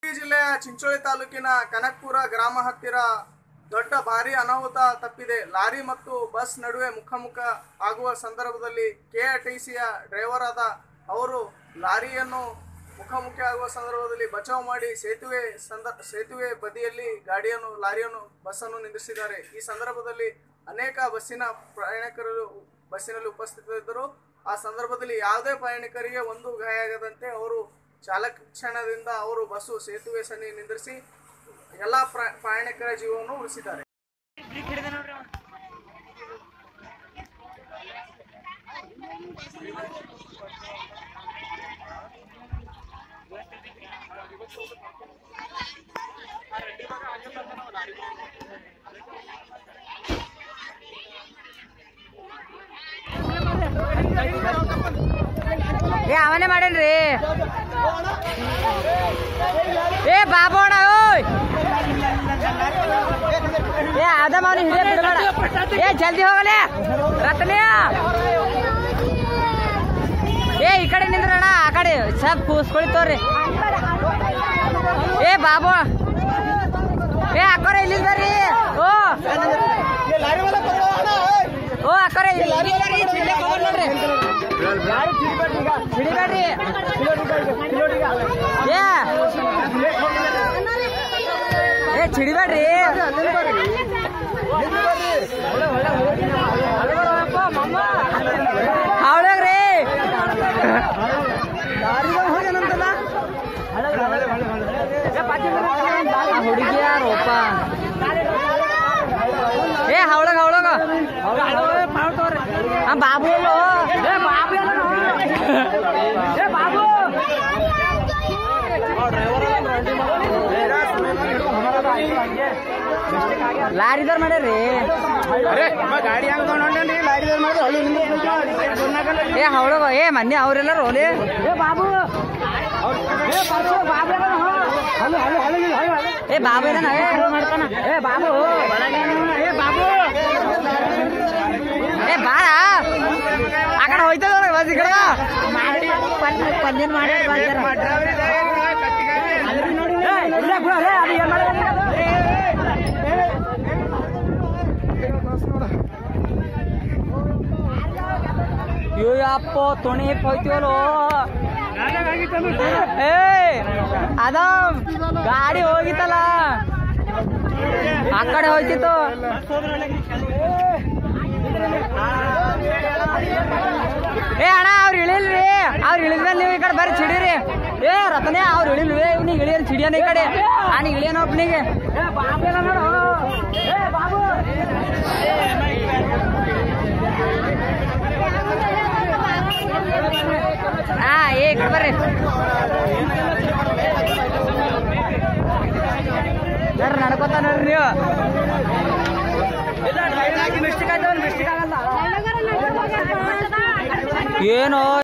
ಇಡುಕ್ಕಿ ಜಿಲ್ಲೆಯ ಚಿಂಚೋಳಿ ತಾಲೂಕಿನ ಕನಕ್ಪುರ ಗ್ರಾಮ ಹತ್ತಿರ ದೊಡ್ಡ ಭಾರಿ ಅನಾಹುತ ತಪ್ಪಿದೆ ಲಾರಿ ಮತ್ತು ಬಸ್ ನಡುವೆ ಮುಖಾಮುಖ ಆಗುವ ಸಂದರ್ಭದಲ್ಲಿ ಕೆಆರ್ಟಿಸಿಯ ಡ್ರೈವರ್ ಆದ ಅವರು ಲಾರಿಯನ್ನು ಮುಖಾಮುಖಿ ಆಗುವ ಸಂದರ್ಭದಲ್ಲಿ ಬಚಾವ್ ಮಾಡಿ ಸೇತುವೆ ಸಂದ ಸೇತುವೆ ಬದಿಯಲ್ಲಿ ಗಾಡಿಯನ್ನು ಲಾರಿಯನ್ನು ಬಸ್ಸನ್ನು ನಿಲ್ಲಿಸಿದ್ದಾರೆ ಈ ಸಂದರ್ಭದಲ್ಲಿ ಅನೇಕ ಬಸ್ಸಿನ ಪ್ರಯಾಣಿಕರು ಬಸ್ಸಿನಲ್ಲಿ ಉಪಸ್ಥಿತರಿದ್ದರು ಆ ಸಂದರ್ಭದಲ್ಲಿ ಯಾವುದೇ ಪ್ರಯಾಣಿಕರಿಗೆ ಒಂದು ಗಾಯ ಆಗದಂತೆ ಅವರು ಚಾಲಕ ಕ್ಷಣದಿಂದ ಅವರು ಬಸ್ಸು ಸೇತುವೆ ಸನ್ನಿ ನಿಂದ್ರಿಸಿ ಎಲ್ಲ ಪ್ರ- ಪ್ರಯಾಣಿಕರ ಜೀವವನ್ನು ಉಳಿಸಿದ್ದಾರೆ ಏ ಅವನೇ ಮಾಡೇನ್ರಿ ಏ ಬಾಬೋಣ ಓಯ್ ಏ ಆದಮ್ ಅವನು ಹಿಡಿಯ ಬಿಡಬೇಡ ಏ ಜಲ್ದಿ ಹೋಗಲೇ ರತ್ನಿಯ ಏ ಈ ಕಡೆ ನಿಂದ್ರಣ ಆ ಕಡೆ ಸ್ವಲ್ಪ ಕೂಸ್ಕೊಳಿತವ್ರಿ ಏ ಬಾಬು ಏ ಅಕ್ಕೋರ ಇಲ್ಲಿ ಬರ್ರಿ ಓ ಓ ಅಕ್ಕೋರ ಇಲ್ಲಿ ಬರ್ರಿ ಚಿಡ್ಲಿಕ್ ಹೋಗೋಣ ನೋಡ್ರಿ ಹಿಡಿಬೇಡ್ರಿ ಏ ಏ ಚಿಡಿಬೇಡ್ರಿ ಹೌದಾಗ್ರಿ ಹುಡುಗಿ ಯಾರೋಪ ಏ ಹವಳಗ ಹವಳಗ ಆ ಬಾಬು ಎಲ್ಲೋ ಏ ಬಾಬು ಎಲ್ಲೋ ಏ ಬಾಬು ಲಾರಿದವ್ರು ಮಾಡ್ಯಾರ್ರಿ ಗಾಡಿ ಹೆಂಗ್ ತಗೊಂಡ್ರಿ ಲಾರಿ ಮಾಡಿ ಹಳ್ಳಿ ಏ ಹವಳಗ ಏ ಮೊನ್ನೆ ಅವ್ರೆಲ್ಲರೂ ಓಲಿ ಏ ಬಾಬು ಏ ಪರ್ಸು, ಬಾಬು ಎಲ್ಲನ, ಹೋ. ಏ ಬಾಬು ಏನನ ಏ ಮಾಡ್ತಾನ ಏ ಬಾಬು ಏ ಬಾಬು ಏ ಬಾರ ಆ ಕಡೆ ಹೋಯ್ತದ ನೋಡ್ರಿ ಬಸ್ ಈ ಕಡೆ ಬಾ. ಪಲ್ಯನ್ ಮಾಡಿ ಅಯ್ಯೋ ಅಪ್ಪ ತುಣಿ ಹಿಪ್ ಹೋಯ್ತೀವಲ್ಲೋ ಏ ಅದಮ್ ಗಾಡಿ ಹೋಗಿತ್ತಲ್ಲ ಆ ಕಡೆ ಹೋಯ್ತಿತ್ತು ಏ ಅಣ್ಣ ಅವ್ರು ಇಳಿಲ್ರಿ ಅವ್ರು ಇಳಿದ್ಮೇಲೆ ನೀವು ಈ ಕಡೆ ಬರ್ರಿ ಚಿಡಿರಿ ಏ ರತನೇ ಅವ್ರು ಇಳಿಲ್ವಿ ಇವ್ನಿಗೆ ಇಳಿಯನ್ ಚಿಡಿಯನ ಈ ಕಡೆ ನಾನು ಇಳಿಯನ ಒಬ್ನಿಗೆ ಹಾ ಏ ಈ ಕಡೆ ಬರ್ರಿ ನೋಡ್ರಿ ನಡ್ಕೊತ ನೋಡ್ರಿ ನೀವು ಏನೋ